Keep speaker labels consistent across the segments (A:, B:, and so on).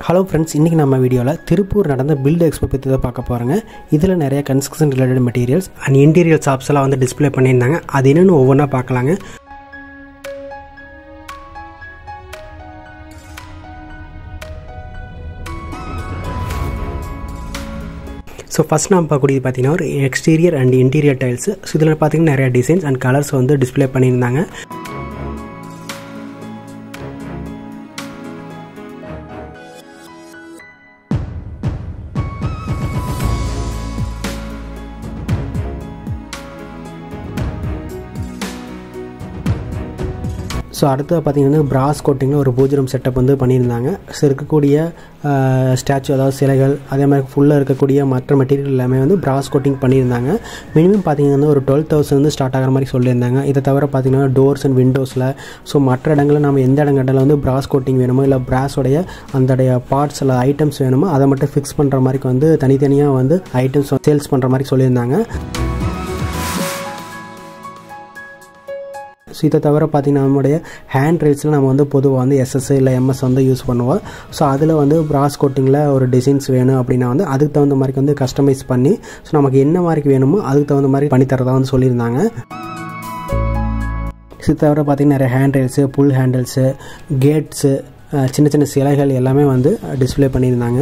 A: hello friends இன்றைக்கி நம்ம வீடியோவில் திருப்பூர் நடந்த பில்டு எக்ஸ்போ பற்றி தான் பார்க்க போகிறோங்க இதில் நிறைய construction related materials and interior shops எல்லாம் வந்து டிஸ்ப்ளே பண்ணியிருந்தாங்க அது என்னென்னு ஒவ்வொன்றா பார்க்கலாங்க ஸோ ஃபஸ்ட் நம்ம பார்க்கக்கூடியது பார்த்தீங்கன்னா ஒரு exterior and interior tiles so இதில் பார்த்தீங்கன்னா நிறைய டிசைன்ஸ் அண்ட் கலர்ஸ் வந்து டிஸ்ப்ளே பண்ணியிருந்தாங்க ஸோ அடுத்து பார்த்தீங்கன்னா பிராஸ் கோட்டிங்கில் ஒரு பூஜரம் செட்டப் வந்து பண்ணியிருந்தாங்க ஸோ இருக்கக்கூடிய ஸ்டாச்சு அதாவது சிலைகள் அதே மாதிரி ஃபுல்லாக இருக்கக்கூடிய மற்ற மெட்டீரியல் எல்லாமே வந்து பிராஸ் கோட்டிங் பண்ணியிருந்தாங்க மினிமம் பார்த்தீங்கன்னா ஒரு டுவெல் தௌசண்ட் வந்து ஸ்டார்ட் ஆகிற மாதிரி சொல்லியிருந்தாங்க இதை தவிர பார்த்தீங்கன்னா டோர்ஸ் அண்ட் விண்டோஸில் ஸோ மற்ற இடங்களில் நம்ம எந்த இடம் கண்டாலும் வந்து பிராஸ் கோட்டிங் வேணுமோ இல்லை பிராஸோடைய அந்தடைய பார்ட்ஸ் இல்லை ஐட்டம்ஸ் வேணுமோ அதை மட்டும் ஃபிக்ஸ் பண்ணுற மாதிரி வந்து தனித்தனியாக வந்து ஐட்டம்ஸ் சேல்ஸ் பண்ணுற மாதிரி சொல்லியிருந்தாங்க ஸோ இதை தவிர பார்த்திங்கன்னா நம்மளுடைய ஹேண்ட் ரைட்ஸில் நம்ம வந்து பொதுவாக வந்து எஸ்எஸ் இல்லை எம்எஸ் வந்து யூஸ் பண்ணுவோம் ஸோ அதில் வந்து ப்ராஸ் கோட்டிங்கில் ஒரு டிசைன்ஸ் வேணும் அப்படின்னா வந்து அதுக்கு தகுந்த மாதிரி வந்து கஸ்டமைஸ் பண்ணி ஸோ நமக்கு என்ன மாதிரி வேணுமோ அதுக்கு தகுந்த மாதிரி பண்ணித்தரதா வந்து சொல்லியிருந்தாங்க இது தவிர பார்த்திங்கன்னா நிறைய hand rails pull handles gates சின்ன சின்ன சிலைகள் எல்லாமே வந்து டிஸ்பிளே பண்ணியிருந்தாங்க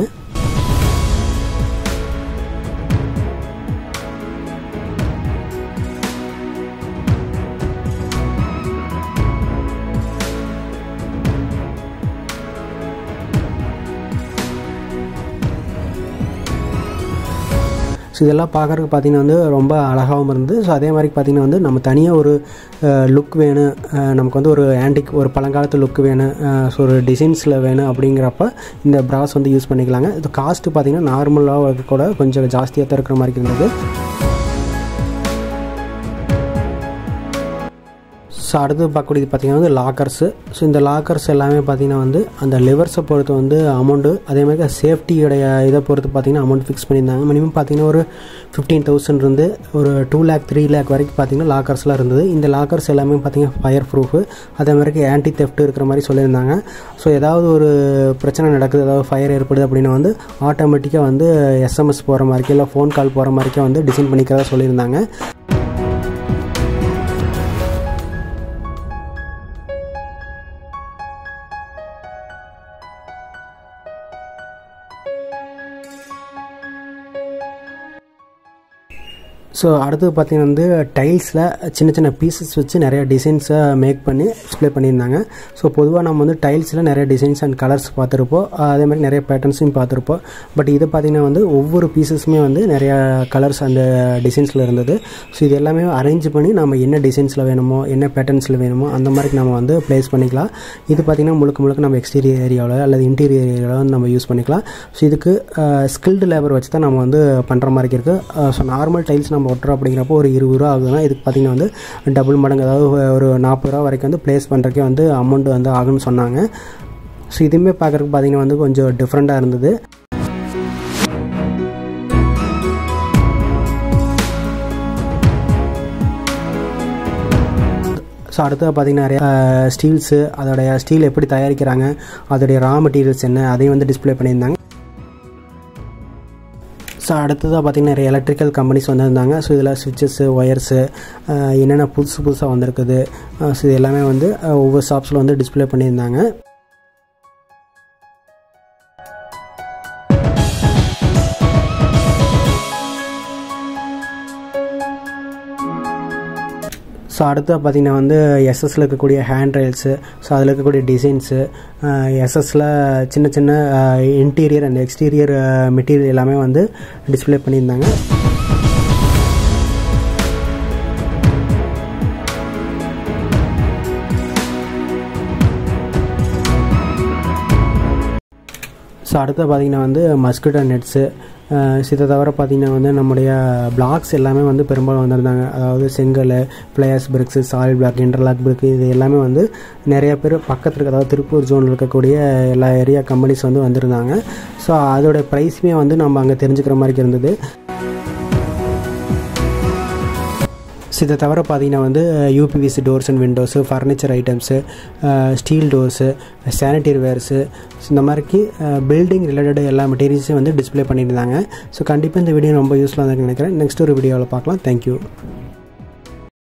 A: ஸோ இதெல்லாம் பார்க்குறதுக்கு பார்த்திங்கன்னா வந்து ரொம்ப அழகாகவும் இருந்தது ஸோ அதே மாதிரி பார்த்திங்கன்னா வந்து நம்ம தனியாக ஒரு லுக் வேணும் நமக்கு வந்து ஒரு ஆன்டிக் ஒரு பழங்காலத்து லுக் வேணும் ஸோ ஒரு டிசைன்ஸில் வேணும் அப்படிங்கிறப்ப இந்த ப்ராஸ் வந்து யூஸ் பண்ணிக்கலாங்க இது காஸ்ட்டு பார்த்திங்கன்னா நார்மலாக கூட கொஞ்சம் ஜாஸ்தியாக தான் இருக்கிற மாதிரி இருந்தது ஸோ அடுத்து பார்க்கக்கூடியது பார்த்திங்கன்னா வந்து லாக்கர்ஸு ஸோ இந்த லாக்கர்ஸ் எல்லாமே பார்த்திங்கன்னா வந்து அந்த லிவர்ஸை பொறுத்து வந்து அமௌண்ட்டு அதே மாதிரி சேஃப்டியோடைய இதை பொறுத்து பார்த்திங்கன்னா அமௌண்ட் ஃபிக்ஸ் பண்ணியிருந்தாங்க மினிமம் பார்த்திங்கன்னா ஒரு ஃபிஃப்டீன் தௌசண்ட் இருந்து ஒரு டூ லேக் த்ரீ லேக் வரைக்கும் பார்த்திங்கன்னா லாக்கர்ஸ்லாம் இருந்தது இந்த லாக்கர்ஸ் எல்லாமே பார்த்திங்கன்னா ஃபயர் ப்ரூஃபு அதே மாதிரி ஆன்டி தெஃப்ட் இருக்கிற மாதிரி சொல்லியிருந்தாங்க ஸோ ஏதாவது ஒரு பிரச்சனை நடக்குது ஏதாவது ஃபயர் ஏற்படுது அப்படின்னா வந்து ஆட்டோமேட்டிக்காக வந்து எஸ்எம்எஸ் போகிற மாதிரிக்கோ இல்லை ஃபோன் கால் போகிற மாதிரிக்கோ வந்து டிசைன் பண்ணிக்கிறதா சொல்லியிருந்தாங்க ஸோ அடுத்தது பார்த்திங்கன்னா வந்து டைல்ஸில் சின்ன சின்ன பீசஸ் வச்சு நிறைய டிசைன்ஸை மேக் பண்ணி டிஸ்பிளே பண்ணியிருந்தாங்க ஸோ பொதுவாக நம்ம வந்து டைல்ஸில் நிறைய டிசைன்ஸ் அண்ட் கலர்ஸ் பார்த்துருப்போம் அதே மாதிரி நிறைய பேட்டர்ன்ஸையும் பார்த்துருப்போம் பட் இது பார்த்திங்கன்னா வந்து ஒவ்வொரு பீசஸுமே வந்து நிறைய கலர்ஸ் அந்த டிசைன்ஸில் இருந்தது ஸோ இது எல்லாமே அரேஞ்ச் பண்ணி நம்ம என்ன டிசைன்ஸில் வேணுமோ என்ன பேட்டர்ன்ஸில் வேணுமோ அந்த மாதிரி நம்ம வந்து ப்ளேஸ் பண்ணிக்கலாம் இது பார்த்திங்கன்னா முழுக்க முழுக்க நம்ம எக்ஸ்டீரியர் ஏரியாவில் அல்லது இன்டீரியர் ஏரியாவில் வந்து நம்ம யூஸ் பண்ணிக்கலாம் ஸோ இதுக்கு ஸ்கில்டு லேபர் வச்சு தான் நம்ம வந்து பண்ணுற மாதிரி இருக்குது ஸோ நார்மல் டைல்ஸ் நம்ம ஒட்டுறோம் அப்படிங்கிறப்போ ஒரு இருபது ரூபா ஆகுதுன்னா இதுக்கு பார்த்திங்கன்னா வந்து டபுள் மடங்கு அதாவது ஒரு நாற்பது ரூபா வரைக்கும் வந்து ப்ளேஸ் பண்ணுறக்கே வந்து அமௌண்ட் வந்து ஆகும்னு சொன்னாங்க ஸோ இதுவுமே பார்க்குறதுக்கு பார்த்திங்கன்னா வந்து கொஞ்சம் டிஃப்ரெண்ட்டாக இருந்தது ஸோ அடுத்தது பார்த்திங்கன்னா நிறைய ஸ்டீல்ஸு அதோடைய ஸ்டீல் எப்படி தயாரிக்கிறாங்க அதோடைய ரா மெட்டீரியல்ஸ் என்ன அதையும் வந்து டிஸ்பிளே பண்ணியிருந்தாங்க ஸோ அடுத்ததாக பார்த்திங்கன்னா நிறைய எலக்ட்ரிக்கல் கம்பெனிஸ் வந்திருந்தாங்க ஸோ இதில் சுவிட்சஸ்ஸு ஒயர்ஸு என்னென்ன புதுசு புதுசாக வந்திருக்குது ஸோ இது எல்லாமே வந்து ஒவ்வொரு ஷாப்ஸில் வந்து டிஸ்பிளே பண்ணியிருந்தாங்க ஸோ அடுத்து பார்த்திங்கன்னா வந்து எஸ்எஸ்சில் இருக்கக்கூடிய ஹேண்ட் ரைல்ஸு ஸோ அதில் இருக்கக்கூடிய டிசைன்ஸு எஸ்எஸ்சில் சின்ன சின்ன இன்டீரியர் அண்ட் எக்ஸ்டீரியர் மெட்டீரியல் எல்லாமே வந்து டிஸ்பிளே பண்ணியிருந்தாங்க ஸோ அடுத்து பார்த்திங்கன்னா வந்து மஸ்கிட்டோ நெட்ஸு இதை தவிர பார்த்திங்கன்னா வந்து நம்முடைய பிளாக்ஸ் எல்லாமே வந்து பெரும்பாலும் வந்திருந்தாங்க அதாவது செங்கல் பிளேயர்ஸ் bricks solid block interlock brick இது எல்லாமே வந்து நிறைய பேர் பக்கத்தில் இருக்க அதாவது திருப்பூர் ஜோனில் இருக்கக்கூடிய எல்லா ஏரியா கம்பெனிஸ் வந்து வந்திருந்தாங்க ஸோ அதோட ப்ரைஸுமே வந்து நம்ம அங்கே தெரிஞ்சுக்கிற மாதிரி இருந்தது ஸோ இதை தவிர பார்த்தீங்கன்னா வந்து UPVC doors and windows furniture items steel doors sanitary wares இந்த மாதிரிக்கு பில்டிங் ரிலேட்டட் எல்லா மெட்டீரியல்ஸையும் வந்து டிஸ்பிளே பண்ணியிருந்தாங்க ஸோ கண்டிப்பாக இந்த வீடியோ ரொம்ப யூஸ்ஃபுல்லாக இருக்குன்னு நினைக்கிறேன் நெக்ஸ்ட் ஒரு வீடியோவில் பார்க்கலாம் தேங்க்யூ